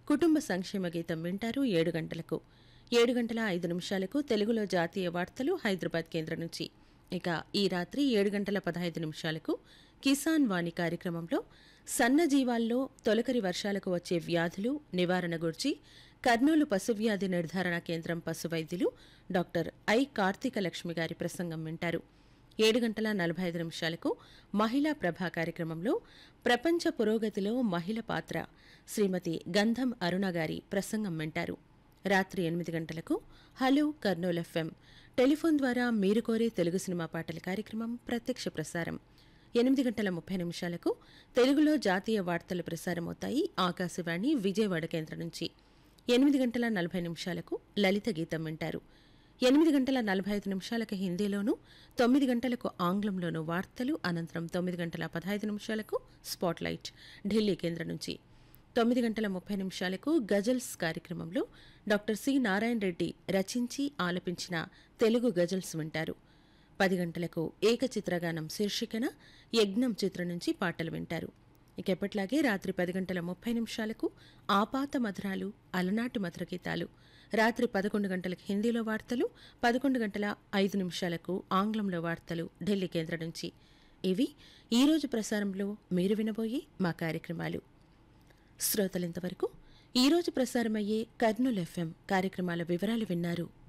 కుటుంబ సంక్షేమ గీతం వింటారు ఏడు గంటలకు ఏడు గంటల ఐదు నిమిషాలకు తెలుగులో జాతీయ వార్తలు హైదరాబాద్ కేంద్రం నుంచి ఇక ఈ రాత్రి ఏడు గంటల పదహైదు నిమిషాలకు కిసాన్ వాణి కార్యక్రమంలో సన్నజీవాల్లో తొలకరి వర్షాలకు వచ్చే వ్యాధులు నివారణ గురించి కర్నూలు పశువ్యాధి నిర్ధారణ కేంద్రం పశు వైద్యులు డాక్టర్ ఐ కార్తీక లక్ష్మి గారి ప్రసంగం వింటారు ఏడు గంటల నలభై ఐదు నిమిషాలకు మహిళా ప్రభా కార్యక్రమంలో ప్రపంచ పురోగతిలో మహిళ పాత్ర శ్రీమతి గంధం అరుణ గారి ప్రసంగం వింటారు రాత్రి ఎనిమిది గంటలకు హలో కర్నూల్ ఎఫ్ఎం టెలిఫోన్ ద్వారా మీరు కోరే తెలుగు సినిమా పాటల కార్యక్రమం ప్రత్యక్ష ప్రసారం ఎనిమిది గంటల ముప్పై నిమిషాలకు తెలుగులో జాతీయ వార్తలు ప్రసారమవుతాయి ఆకాశవాణి విజయవాడ కేంద్రం నుంచి ఎనిమిది గంటల నలభై నిమిషాలకు లలిత గీతం వింటారు ఎనిమిది గంటల నలభై ఐదు నిమిషాలకు హిందీలోను తొమ్మిది గంటలకు ఆంగ్లంలోను వార్తలు అనంతరం తొమ్మిది గంటల పదహైదు నిమిషాలకు స్పాట్లైట్ ఢిల్లీ కేంద్రం నుంచి తొమ్మిది గంటల ముప్పై నిమిషాలకు గజల్స్ కార్యక్రమంలో డాక్టర్ సి నారాయణ రెడ్డి రచించి ఆలపించిన తెలుగు గజల్స్ వింటారు పది గంటలకు ఏకచిత్రగానం శీర్షికన యజ్ఞం చిత్రం నుంచి పాటలు వింటారు ఇక ఎప్పట్లాగే రాత్రి పది గంటల ముప్పై నిమిషాలకు ఆపాత మధురాలు అలనాటి మధుర గీతాలు రాత్రి పదకొండు గంటలకు హిందీలో వార్తలు పదకొండు గంటల ఐదు నిమిషాలకు ఆంగ్లంలో వార్తలు ఢిల్లీ కేంద్రం నుంచి ఇవి ఈరోజు ప్రసారంలో మీరు వినబోయే మా కార్యక్రమాలు శ్రోతలింతవరకు ఈరోజు ప్రసారమయ్యే కర్నూలు ఎఫ్ఎం కార్యక్రమాల వివరాలు విన్నారు